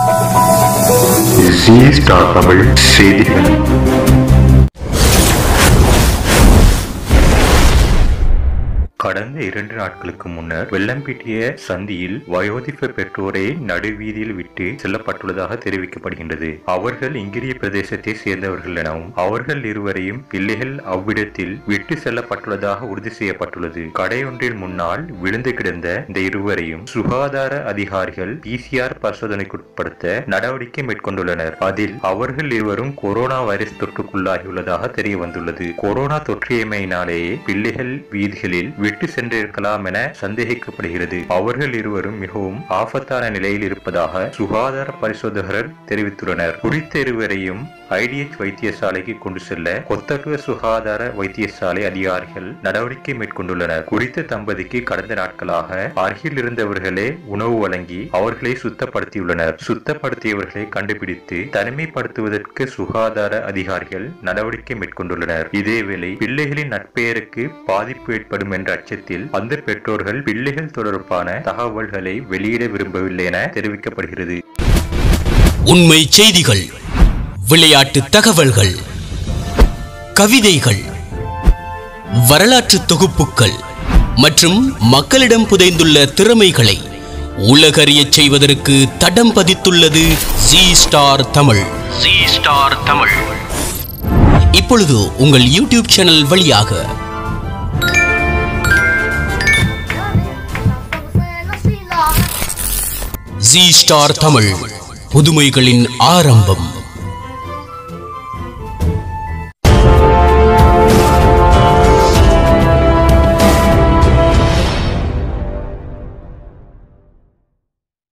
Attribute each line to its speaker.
Speaker 1: G star Tamil செய்திகள் கடந்த இரண்டு நாட்களுக்கு முன்னர் வெள்ளம்பிட்டிய சந்தியில் வயோதிப பெற்றோரை நடுவீதியில் விட்டு செல்லப்பட்டுள்ளதாக தெரிவிக்கப்படுகின்றது அவர்கள் இங்கிரிய பிரதேசத்தை சேர்ந்தவர்கள் எனவும் அவர்கள் இருவரையும் பிள்ளைகள் அவ்விடத்தில் விட்டு செல்லப்பட்டுள்ளதாக உறுதி செய்யப்பட்டுள்ளது கடையொன்றின் முன்னால் விழுந்து கிடந்த இந்த இருவரையும் சுகாதார அதிகாரிகள் பிசிஆர் பரிசோதனைக்குட்படுத்த நடவடிக்கை மேற்கொண்டுள்ளனர் அதில் அவர்கள் இருவரும் கொரோனா வைரஸ் தொற்றுக்குள்ளாகியுள்ளதாக தெரிய வந்துள்ளது கொரோனா தொற்றியமையினாலேயே பிள்ளைகள் வீதிகளில் விட்டு சென்றிருக்கலாம் என சந்தேகிக்கப்படுகிறது அவர்கள் இருவரும் மிகவும் ஆபத்தான நிலையில் இருப்பதாக சுகாதார பரிசோதகர் தெரிவித்துள்ளனர் குறித்த இருவரையும் ஐடிஎச் வைத்தியசாலைக்கு கொண்டு செல்ல கொத்தட்டுவ சுகாதார வைத்தியசாலை அதிகாரிகள் நடவடிக்கை மேற்கொண்டுள்ளனர் குறித்த தம்பதிக்கு கடந்த நாட்களாக அருகில் இருந்தவர்களே உணவு வழங்கி அவர்களை சுத்தப்படுத்தியுள்ளனர் சுத்தப்படுத்தியவர்களை கண்டுபிடித்து தனிமைப்படுத்துவதற்கு சுகாதார அதிகாரிகள் நடவடிக்கை மேற்கொண்டுள்ளனர் இதேவேளை பிள்ளைகளின் நட்பெயருக்கு பாதிப்பு ஏற்படும் என்ற அச்சத்தில் அந்த பெற்றோர்கள் பிள்ளைகள் தொடர்பான தகவல்களை வெளியிட விரும்பவில்லை என தெரிவிக்கப்படுகிறது
Speaker 2: உண்மை செய்திகள் விளையாட்டு தகவல்கள் கவிதைகள் வரலாற்று தொகுப்புகள் மற்றும் மக்களிடம் புதைந்துள்ள திறமைகளை உலகறியச் செய்வதற்கு தடம் பதித்துள்ளது G star Tamil G star Tamil இப்பொழுது உங்கள் யூடியூப் சேனல் வழியாக ஜி ஸ்டார் தமிழ் புதுமைகளின் ஆரம்பம்